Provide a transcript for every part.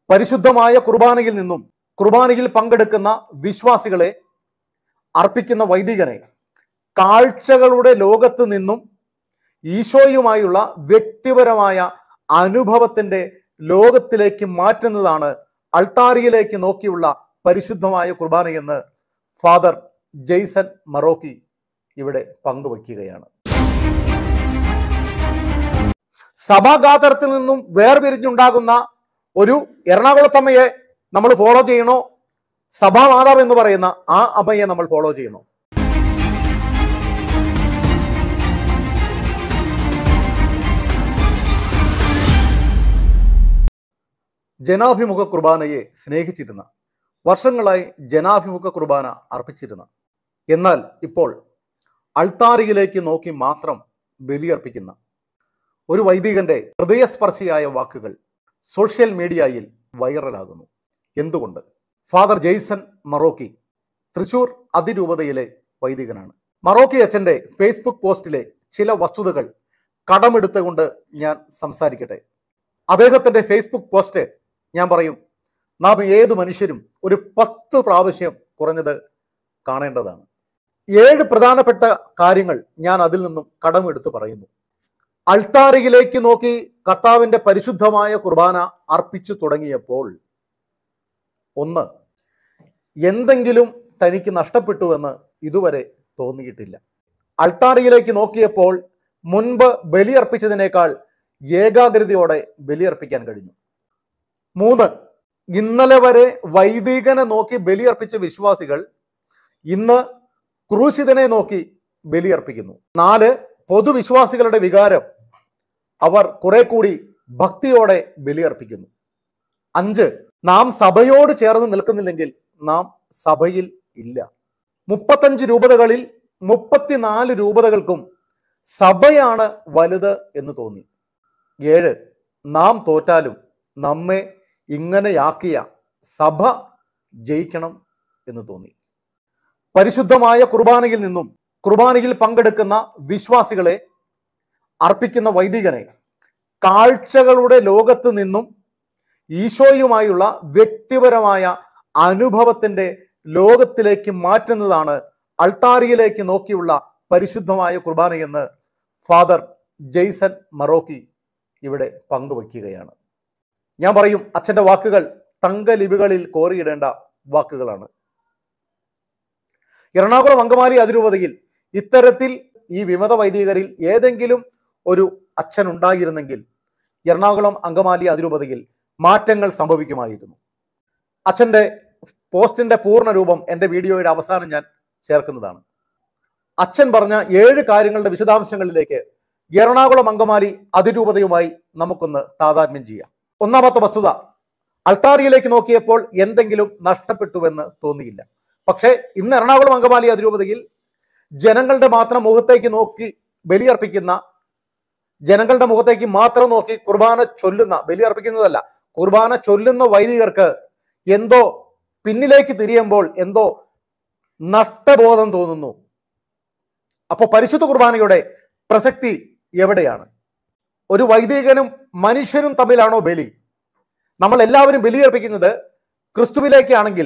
പരിശുദ്ധമായ കുർബാനയിൽ നിന്നും കുർബാനയിൽ പങ്കെടുക്കുന്ന വിശ്വാസികളെ അർപ്പിക്കുന്ന വൈദികനെ കാഴ്ചകളുടെ ലോകത്ത് നിന്നും ഈശോയുമായുള്ള വ്യക്തിപരമായ അനുഭവത്തിന്റെ ലോകത്തിലേക്ക് മാറ്റുന്നതാണ് അൾത്താരിയിലേക്ക് നോക്കിയുള്ള പരിശുദ്ധമായ കുർബാനയെന്ന് ഫാദർ ജെയ്സൺ മറോക്കി ഇവിടെ പങ്കുവയ്ക്കുകയാണ് സഭാഗാതരത്തിൽ നിന്നും വേർപിരിഞ്ഞുണ്ടാകുന്ന ഒരു എറണാകുളത്തമ്മയെ നമ്മൾ ഫോളോ ചെയ്യണോ സഭാമാതാവ് എന്ന് പറയുന്ന ആ അമ്മയെ നമ്മൾ ഫോളോ ചെയ്യണോ ജനാഭിമുഖ കുർബാനയെ സ്നേഹിച്ചിരുന്ന വർഷങ്ങളായി ജനാഭിമുഖ കുർബാന അർപ്പിച്ചിരുന്ന എന്നാൽ ഇപ്പോൾ അൾത്താരിയിലേക്ക് നോക്കി മാത്രം ബലിയർപ്പിക്കുന്ന ഒരു വൈദികന്റെ ഹൃദയസ്പർശിയായ വാക്കുകൾ സോഷ്യൽ മീഡിയയിൽ വൈറലാകുന്നു എന്തുകൊണ്ട് ഫാദർ ജെയ്സൺ മറോക്കി തൃശൂർ അതിരൂപതയിലെ വൈദികനാണ് മറോക്കി അച്ഛന്റെ ഫേസ്ബുക്ക് പോസ്റ്റിലെ ചില വസ്തുതകൾ കടമെടുത്തുകൊണ്ട് ഞാൻ സംസാരിക്കട്ടെ അദ്ദേഹത്തിന്റെ ഫേസ്ബുക്ക് പോസ്റ്റ് ഞാൻ പറയും നാം ഏതു മനുഷ്യരും ഒരു പത്ത് പ്രാവശ്യം കുറഞ്ഞത് കാണേണ്ടതാണ് ഏഴ് പ്രധാനപ്പെട്ട കാര്യങ്ങൾ ഞാൻ അതിൽ നിന്നും കടമെടുത്ത് പറയുന്നു അൾത്താരയിലേക്ക് നോക്കി കർത്താവിന്റെ പരിശുദ്ധമായ കുർബാന അർപ്പിച്ചു തുടങ്ങിയപ്പോൾ ഒന്ന് എന്തെങ്കിലും തനിക്ക് നഷ്ടപ്പെട്ടുവെന്ന് ഇതുവരെ തോന്നിയിട്ടില്ല അൾത്താരയിലേക്ക് നോക്കിയപ്പോൾ മുൻപ് ബലിയർപ്പിച്ചതിനേക്കാൾ ഏകാഗ്രതയോടെ ബലിയർപ്പിക്കാൻ കഴിഞ്ഞു മൂന്ന് ഇന്നലെ വരെ വൈദികനെ നോക്കി ബലിയർപ്പിച്ച വിശ്വാസികൾ ഇന്ന് ക്രൂശിതനെ നോക്കി ബലിയർപ്പിക്കുന്നു നാല് പൊതുവിശ്വാസികളുടെ വികാരം അവർ കുറെ കൂടി ഭക്തിയോടെ ബലിയർപ്പിക്കുന്നു അഞ്ച് നാം സഭയോട് ചേർന്ന് നിൽക്കുന്നില്ലെങ്കിൽ നാം സഭയിൽ ഇല്ല മുപ്പത്തഞ്ച് രൂപതകളിൽ മുപ്പത്തിനാല് രൂപതകൾക്കും സഭയാണ് വലുത് എന്ന് തോന്നി ഏഴ് നാം തോറ്റാലും നമ്മെ ഇങ്ങനെയാക്കിയ സഭ ജയിക്കണം എന്ന് തോന്നി പരിശുദ്ധമായ കുർബാനയിൽ നിന്നും കുർബാനയിൽ പങ്കെടുക്കുന്ന വിശ്വാസികളെ അർപ്പിക്കുന്ന വൈദികനെ കാഴ്ചകളുടെ ലോകത്ത് നിന്നും ഈശോയുമായുള്ള വ്യക്തിപരമായ അനുഭവത്തിന്റെ ലോകത്തിലേക്ക് മാറ്റുന്നതാണ് അൾത്താരിയിലേക്ക് നോക്കിയുള്ള പരിശുദ്ധമായ കുർബാനയെന്ന് ഫാദർ ജെയ്സൺ മറോക്കി ഇവിടെ പങ്കുവയ്ക്കുകയാണ് ഞാൻ പറയും അച്ഛന്റെ വാക്കുകൾ തങ്കലിപികളിൽ കോറിയിടേണ്ട വാക്കുകളാണ് എറണാകുളം അങ്കമാലി അതിരൂപതയിൽ ഇത്തരത്തിൽ ഈ വിമത വൈദികരിൽ ഏതെങ്കിലും ഒരു അച്ഛൻ ഉണ്ടായിരുന്നെങ്കിൽ എറണാകുളം അങ്കമാലി അതിരൂപതയിൽ മാറ്റങ്ങൾ സംഭവിക്കുമായിരുന്നു അച്ഛന്റെ പോസ്റ്റിന്റെ പൂർണ്ണ രൂപം എൻ്റെ വീഡിയോയുടെ അവസാനം ഞാൻ ചേർക്കുന്നതാണ് അച്ഛൻ പറഞ്ഞ ഏഴ് കാര്യങ്ങളുടെ വിശദാംശങ്ങളിലേക്ക് എറണാകുളം അങ്കമാലി അതിരൂപതയുമായി നമുക്കൊന്ന് താതാത്മ്യം ചെയ്യാം ഒന്നാമത്തെ വസ്തുത അൾത്താരിയിലേക്ക് നോക്കിയപ്പോൾ എന്തെങ്കിലും നഷ്ടപ്പെട്ടുവെന്ന് തോന്നിയില്ല പക്ഷേ ഇന്ന് എറണാകുളം അങ്കമാലി അതിരൂപതയിൽ ജനങ്ങളുടെ മാത്രം മുഖത്തേക്ക് നോക്കി ബലിയർപ്പിക്കുന്ന ജനങ്ങളുടെ മുഖത്തേക്ക് മാത്രം നോക്കി കുർബാന ചൊല്ലുന്ന ബലിയർപ്പിക്കുന്നതല്ല കുർബാന ചൊല്ലുന്ന വൈദികർക്ക് എന്തോ പിന്നിലേക്ക് തിരിയുമ്പോൾ എന്തോ നഷ്ടബോധം തോന്നുന്നു അപ്പോൾ പരിശുദ്ധ കുർബാനയുടെ പ്രസക്തി എവിടെയാണ് ഒരു വൈദികനും മനുഷ്യനും തമ്മിലാണോ ബലി നമ്മൾ എല്ലാവരും ബലിയർപ്പിക്കുന്നത് ക്രിസ്തുവിലേക്കാണെങ്കിൽ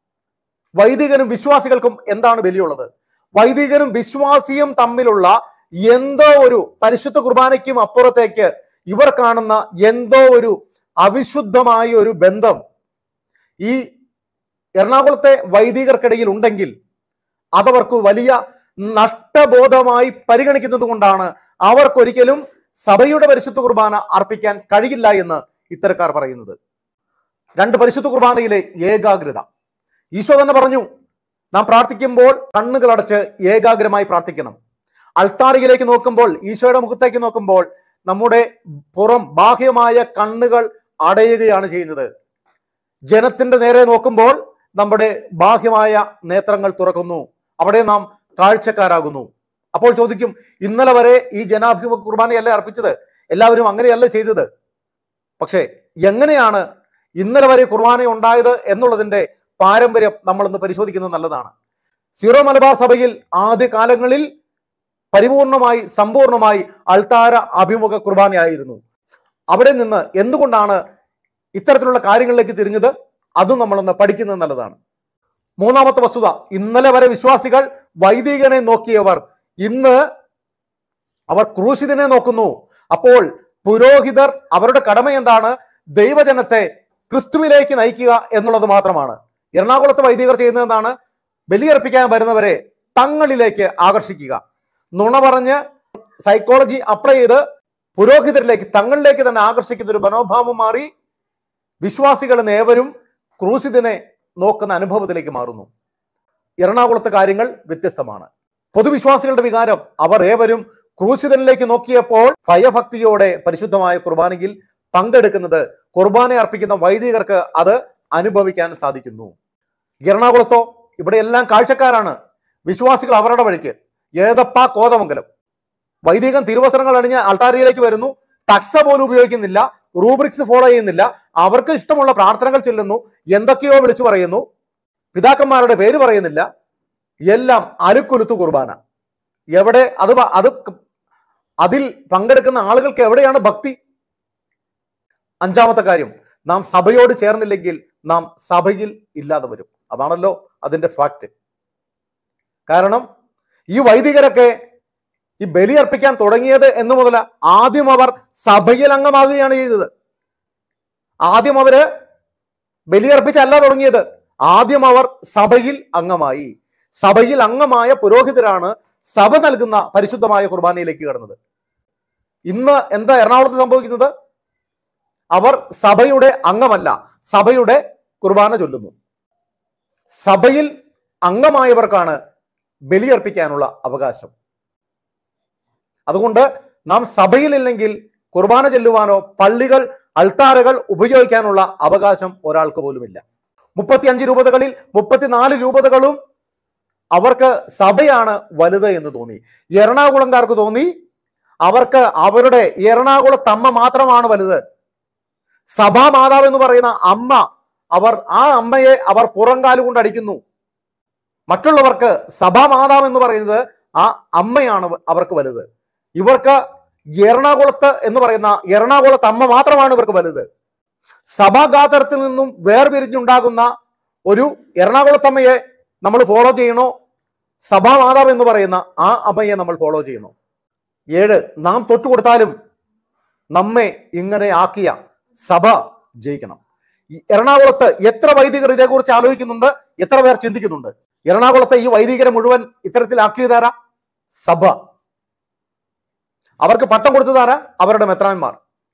വൈദികനും വിശ്വാസികൾക്കും എന്താണ് ബലിയുള്ളത് വൈദികനും വിശ്വാസിയും തമ്മിലുള്ള എന്തോ ഒരു പരിശുദ്ധ കുർബാനയ്ക്കും അപ്പുറത്തേക്ക് ഇവർ കാണുന്ന എന്തോ ഒരു അവിശുദ്ധമായ ഒരു ബന്ധം ഈ എറണാകുളത്തെ വൈദികർക്കിടയിൽ ഉണ്ടെങ്കിൽ അതവർക്ക് വലിയ നഷ്ടബോധമായി പരിഗണിക്കുന്നത് കൊണ്ടാണ് അവർക്കൊരിക്കലും സഭയുടെ പരിശുദ്ധ കുർബാന അർപ്പിക്കാൻ കഴിയില്ല എന്ന് ഇത്തരക്കാർ പറയുന്നത് രണ്ട് പരിശുദ്ധ കുർബാനയിലെ ഏകാഗ്രത ഈശോ തന്നെ പറഞ്ഞു നാം പ്രാർത്ഥിക്കുമ്പോൾ കണ്ണുകൾ അടച്ച് ഏകാഗ്രമായി പ്രാർത്ഥിക്കണം അൾത്താരിയിലേക്ക് നോക്കുമ്പോൾ ഈശോയുടെ മുഖത്തേക്ക് നോക്കുമ്പോൾ നമ്മുടെ പുറം ബാഹ്യമായ കണ്ണുകൾ അടയുകയാണ് ചെയ്യുന്നത് ജനത്തിന്റെ നേരെ നോക്കുമ്പോൾ നമ്മുടെ ബാഹ്യമായ നേത്രങ്ങൾ തുറക്കുന്നു അവിടെ നാം കാഴ്ചക്കാരാകുന്നു അപ്പോൾ ചോദിക്കും ഇന്നലെ വരെ ഈ ജനാഭിമുഖ കുർബാനയല്ലേ അർപ്പിച്ചത് എല്ലാവരും അങ്ങനെയല്ല ചെയ്തത് പക്ഷേ എങ്ങനെയാണ് ഇന്നലെ വരെ കുർബാന ഉണ്ടായത് എന്നുള്ളതിന്റെ പാരമ്പര്യം നമ്മളൊന്ന് പരിശോധിക്കുന്നത് നല്ലതാണ് സീറോ മലബാർ സഭയിൽ ആദ്യ കാലങ്ങളിൽ പരിപൂർണമായി സമ്പൂർണമായി അൾത്താര അഭിമുഖ കുർബാനയായിരുന്നു അവിടെ നിന്ന് എന്തുകൊണ്ടാണ് ഇത്തരത്തിലുള്ള കാര്യങ്ങളിലേക്ക് തിരിഞ്ഞത് അതും നമ്മളൊന്ന് പഠിക്കുന്നത് നല്ലതാണ് മൂന്നാമത്തെ വസ്തുത ഇന്നലെ വരെ വിശ്വാസികൾ വൈദികനെ നോക്കിയവർ ഇന്ന് അവർ ക്രൂശിതനെ നോക്കുന്നു അപ്പോൾ പുരോഹിതർ അവരുടെ കടമ എന്താണ് ദൈവജനത്തെ ക്രിസ്തുവിലേക്ക് നയിക്കുക എന്നുള്ളത് മാത്രമാണ് എറണാകുളത്ത് വൈദികർ ചെയ്യുന്നത് എന്താണ് ബലിയർപ്പിക്കാൻ വരുന്നവരെ തങ്ങളിലേക്ക് ആകർഷിക്കുക നുണ പറഞ്ഞ് സൈക്കോളജി അപ്ലൈ ചെയ്ത് പുരോഹിതരിലേക്ക് തങ്ങളിലേക്ക് തന്നെ ആകർഷിക്കുന്ന ഒരു മനോഭാവം മാറി വിശ്വാസികൾ ഏവരും ക്രൂശിതനെ നോക്കുന്ന അനുഭവത്തിലേക്ക് മാറുന്നു എറണാകുളത്തെ കാര്യങ്ങൾ വ്യത്യസ്തമാണ് പൊതുവിശ്വാസികളുടെ വികാരം അവർ ഏവരും ക്രൂശിതനിലേക്ക് നോക്കിയപ്പോൾ ഭയഭക്തിയോടെ പരിശുദ്ധമായ കുർബാനയിൽ പങ്കെടുക്കുന്നത് കുർബാന അർപ്പിക്കുന്ന വൈദികർക്ക് അത് അനുഭവിക്കാൻ സാധിക്കുന്നു എറണാകുളത്തോ ഇവിടെ എല്ലാം കാഴ്ചക്കാരാണ് വിശ്വാസികൾ അവരുടെ വഴിക്ക് ഏതപ്പ കോതമംഗലം വൈദികൻ തിരുവസ്ത്രങ്ങൾ അണിഞ്ഞ് അൾട്ടാരിയിലേക്ക് വരുന്നു തക്സ പോലും ഉപയോഗിക്കുന്നില്ല റൂബ്രിക്സ് ഫോളോ ചെയ്യുന്നില്ല അവർക്ക് ഇഷ്ടമുള്ള പ്രാർത്ഥനകൾ ചെല്ലുന്നു എന്തൊക്കെയോ വിളിച്ചു പറയുന്നു പിതാക്കന്മാരുടെ പേര് പറയുന്നില്ല എല്ലാം അരുക്കുലുത്തു കുർബാന എവിടെ അത് പ- അത് ക- അതിൽ പങ്കെടുക്കുന്ന ആളുകൾക്ക് എവിടെയാണ് ഭക്തി അഞ്ചാമത്തെ കാര്യം നാം സഭയോട് ചേർന്നില്ലെങ്കിൽ നാം സഭയിൽ ഇല്ലാതെ വരും അതാണല്ലോ അതിന്റെ ഫാക്ട് കാരണം ഈ വൈദികരൊക്കെ ഈ ബലിയർപ്പിക്കാൻ തുടങ്ങിയത് എന്ന് മുതല ആദ്യം അവർ സഭയിൽ അംഗമാകുകയാണ് ചെയ്തത് ആദ്യം അവര് ബലിയർപ്പിച്ചല്ല തുടങ്ങിയത് ആദ്യം അവർ സഭയിൽ അംഗമായി സഭയിൽ അംഗമായ പുരോഹിതരാണ് സഭ നൽകുന്ന പരിശുദ്ധമായ കുർബാനയിലേക്ക് കടന്നത് ഇന്ന് എന്താ എറണാകുളത്ത് സംഭവിക്കുന്നത് അവർ സഭയുടെ അംഗമല്ല സഭയുടെ കുർബാന ചൊല്ലുന്നു സഭയിൽ അംഗമായവർക്കാണ് ബലിയർപ്പിക്കാനുള്ള അവകാശം അതുകൊണ്ട് നാം സഭയിലില്ലെങ്കിൽ കുർബാന ചെല്ലുവാനോ പള്ളികൾ അൾത്താരകൾ ഉപയോഗിക്കാനുള്ള അവകാശം ഒരാൾക്ക് പോലുമില്ല മുപ്പത്തിയഞ്ച് രൂപതകളിൽ മുപ്പത്തിനാല് രൂപതകളും അവർക്ക് സഭയാണ് വലുത് എന്ന് തോന്നി എറണാകുളംകാർക്ക് തോന്നി അവർക്ക് അവരുടെ എറണാകുളത്തമ്മ മാത്രമാണ് വലുത് സഭാ മാതാവ് എന്ന് പറയുന്ന അമ്മ അവർ ആ അമ്മയെ അവർ പുറംകാല് കൊണ്ട് അടിക്കുന്നു മറ്റുള്ളവർക്ക് സഭാ മാതാവ് എന്ന് പറയുന്നത് ആ അമ്മയാണ് അവർക്ക് വലുത് ഇവർക്ക് എറണാകുളത്ത് എന്ന് പറയുന്ന എറണാകുളത്ത് അമ്മ മാത്രമാണ് ഇവർക്ക് വലുത് സഭാഗാതരത്തിൽ നിന്നും വേർപിരിഞ്ഞുണ്ടാകുന്ന ഒരു എറണാകുളത്തമ്മയെ നമ്മൾ ഫോളോ ചെയ്യണോ സഭാമാതാവ് എന്ന് പറയുന്ന ആ അമ്മയെ നമ്മൾ ഫോളോ ചെയ്യണോ ഏഴ് നാം തൊട്ടു കൊടുത്താലും നമ്മെ ഇങ്ങനെ ആക്കിയ സഭ ജയിക്കണം ഈ എറണാകുളത്ത് എത്ര വൈദികർ ഇതേക്കുറിച്ച് ആലോചിക്കുന്നുണ്ട് എത്ര പേർ ചിന്തിക്കുന്നുണ്ട് എറണാകുളത്തെ ഈ വൈദികരെ മുഴുവൻ ഇത്തരത്തിലാക്കിയതാരാ സഭ അവർക്ക് പട്ടം കൊടുത്തതാരാ അവരുടെ മെത്രാന്മാർ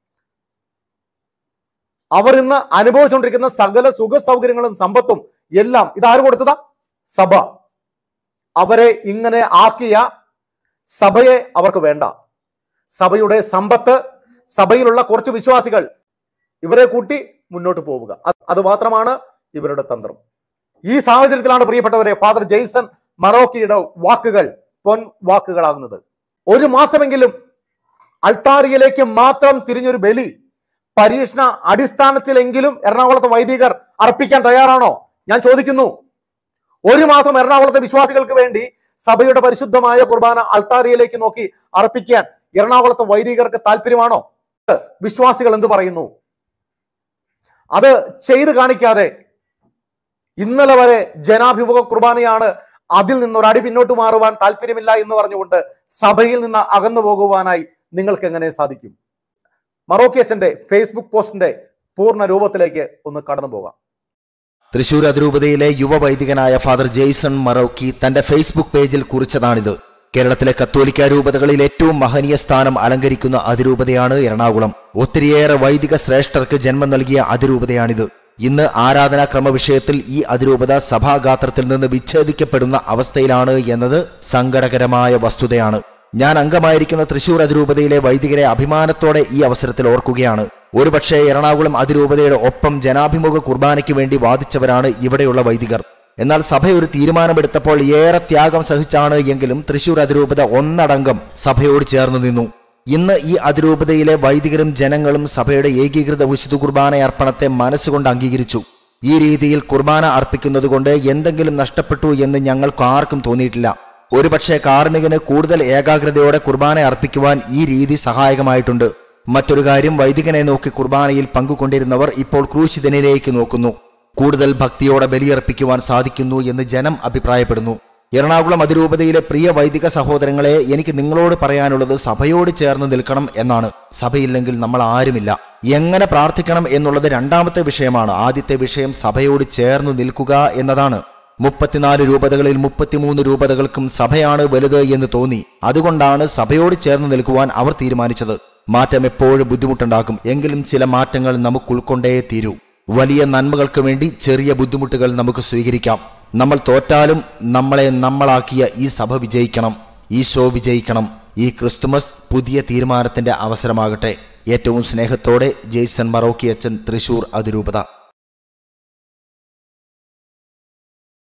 അവർ ഇന്ന് അനുഭവിച്ചുകൊണ്ടിരിക്കുന്ന സകല സുഖ സൗകര്യങ്ങളും സമ്പത്തും എല്ലാം ഇതാര് കൊടുത്തതാ സഭ അവരെ ഇങ്ങനെ ആക്കിയ സഭയെ അവർക്ക് വേണ്ട സഭയുടെ സമ്പത്ത് സഭയിലുള്ള കുറച്ച് വിശ്വാസികൾ ഇവരെ കൂട്ടി മുന്നോട്ട് പോവുക അത് അത് മാത്രമാണ് ഇവരുടെ തന്ത്രം ഈ സാഹചര്യത്തിലാണ് പ്രിയപ്പെട്ടവരെ ഫാദർ ജെയ്സൺ മറോക്കിയുടെ വാക്കുകൾ പൊൻ വാക്കുകളാകുന്നത് ഒരു മാസമെങ്കിലും അൾത്താരിയിലേക്ക് മാത്രം തിരിഞ്ഞൊരു ബലി പരീക്ഷണ അടിസ്ഥാനത്തിലെങ്കിലും എറണാകുളത്തെ വൈദികർ അർപ്പിക്കാൻ തയ്യാറാണോ ഞാൻ ചോദിക്കുന്നു ഒരു മാസം എറണാകുളത്തെ വിശ്വാസികൾക്ക് വേണ്ടി സഭയുടെ പരിശുദ്ധമായ കുർബാന അൾത്താരിയിലേക്ക് നോക്കി അർപ്പിക്കാൻ എറണാകുളത്തെ വൈദികർക്ക് താല്പര്യമാണോ വിശ്വാസികൾ എന്തു പറയുന്നു അത് ചെയ്തു കാണിക്കാതെ ഇന്നലെ വരെ ജനാഭിമുഖ കുർബാനയാണ് അതിൽ നിന്നൊരു അടി പിന്നോട്ട് മാറുവാൻ താല്പര്യമില്ല എന്ന് പറഞ്ഞുകൊണ്ട് സഭയിൽ നിന്ന് അകന്നു പോകുവാനായി നിങ്ങൾക്ക് എങ്ങനെ സാധിക്കും മറോക്കി അച്ഛന്റെ ഫേസ്ബുക്ക് പോസ്റ്റിന്റെ പൂർണ്ണ രൂപത്തിലേക്ക് ഒന്ന് കടന്നു പോകാം തൃശൂർ അതിരൂപതയിലെ യുവ വൈദികനായ ഫാദർ ജെയ്സൺ മറോക്കി തന്റെ ഫേസ്ബുക്ക് പേജിൽ കുറിച്ചതാണിത് കേരളത്തിലെ കത്തോലിക്ക രൂപതകളിൽ ഏറ്റവും മഹനീയ സ്ഥാനം അലങ്കരിക്കുന്ന അതിരൂപതയാണ് എറണാകുളം ഒത്തിരിയേറെ വൈദിക ശ്രേഷ്ഠർക്ക് ജന്മം നൽകിയ അതിരൂപതയാണിത് ഇന്ന് ആരാധനാക്രമ വിഷയത്തിൽ ഈ അതിരൂപത സഭാഗാത്രത്തിൽ നിന്ന് വിച്ഛേദിക്കപ്പെടുന്ന അവസ്ഥയിലാണ് എന്നത് സങ്കടകരമായ വസ്തുതയാണ് ഞാൻ അംഗമായിരിക്കുന്ന തൃശൂർ അതിരൂപതയിലെ വൈദികരെ അഭിമാനത്തോടെ ഈ അവസരത്തിൽ ഓർക്കുകയാണ് ഒരുപക്ഷെ എറണാകുളം അതിരൂപതയുടെ ഒപ്പം ജനാഭിമുഖ കുർബാനയ്ക്ക് വേണ്ടി വാദിച്ചവരാണ് ഇവിടെയുള്ള വൈദികർ എന്നാൽ സഭ ഒരു തീരുമാനമെടുത്തപ്പോൾ ഏറെ ത്യാഗം സഹിച്ചാണ് എങ്കിലും തൃശൂർ അതിരൂപത ഒന്നടങ്കം സഭയോട് ചേർന്ന് നിന്നു ഇന്ന് ഈ അതിരൂപതയിലെ വൈദികരും ജനങ്ങളും സഭയുടെ ഏകീകൃത വിശുദ്ധ കുർബാന അർപ്പണത്തെ മനസ്സുകൊണ്ട് അംഗീകരിച്ചു ഈ രീതിയിൽ കുർബാന അർപ്പിക്കുന്നത് കൊണ്ട് എന്തെങ്കിലും നഷ്ടപ്പെട്ടു എന്ന് ഞങ്ങൾക്ക് ആർക്കും തോന്നിയിട്ടില്ല ഒരുപക്ഷെ കാർമ്മികന് കൂടുതൽ ഏകാഗ്രതയോടെ കുർബാന അർപ്പിക്കുവാൻ ഈ രീതി സഹായകമായിട്ടുണ്ട് മറ്റൊരു കാര്യം വൈദികനെ നോക്കി കുർബാനയിൽ പങ്കുകൊണ്ടിരുന്നവർ ഇപ്പോൾ ക്രൂശിതനിലേക്ക് നോക്കുന്നു കൂടുതൽ ഭക്തിയോടെ ബലിയർപ്പിക്കുവാൻ സാധിക്കുന്നു എന്ന് ജനം അഭിപ്രായപ്പെടുന്നു എറണാകുളം അതിരൂപതയിലെ പ്രിയ വൈദിക സഹോദരങ്ങളെ എനിക്ക് നിങ്ങളോട് പറയാനുള്ളത് സഭയോട് ചേർന്ന് നിൽക്കണം എന്നാണ് സഭയില്ലെങ്കിൽ നമ്മൾ ആരുമില്ല എങ്ങനെ പ്രാർത്ഥിക്കണം എന്നുള്ളത് രണ്ടാമത്തെ വിഷയമാണ് ആദ്യത്തെ വിഷയം സഭയോട് ചേർന്ന് നിൽക്കുക എന്നതാണ് മുപ്പത്തിനാല് രൂപതകളിൽ മുപ്പത്തിമൂന്ന് രൂപതകൾക്കും സഭയാണ് വലുത് എന്ന് തോന്നി അതുകൊണ്ടാണ് സഭയോട് ചേർന്ന് നിൽക്കുവാൻ അവർ തീരുമാനിച്ചത് മാറ്റം എപ്പോഴും ബുദ്ധിമുട്ടുണ്ടാക്കും എങ്കിലും ചില മാറ്റങ്ങൾ നമുക്ക് ഉൾക്കൊണ്ടേ തീരൂ വലിയ നന്മകൾക്ക് വേണ്ടി ചെറിയ ബുദ്ധിമുട്ടുകൾ നമുക്ക് സ്വീകരിക്കാം നമ്മൾ തോറ്റാലും നമ്മളെ നമ്മളാക്കിയ ഈ സഭ വിജയിക്കണം ഈശോ വിജയിക്കണം ഈ ക്രിസ്തുമസ് പുതിയ തീരുമാനത്തിന്റെ അവസരമാകട്ടെ ഏറ്റവും സ്നേഹത്തോടെ ജെയ്സൺ മറോക്കി അച്ഛൻ തൃശൂർ അതിരൂപത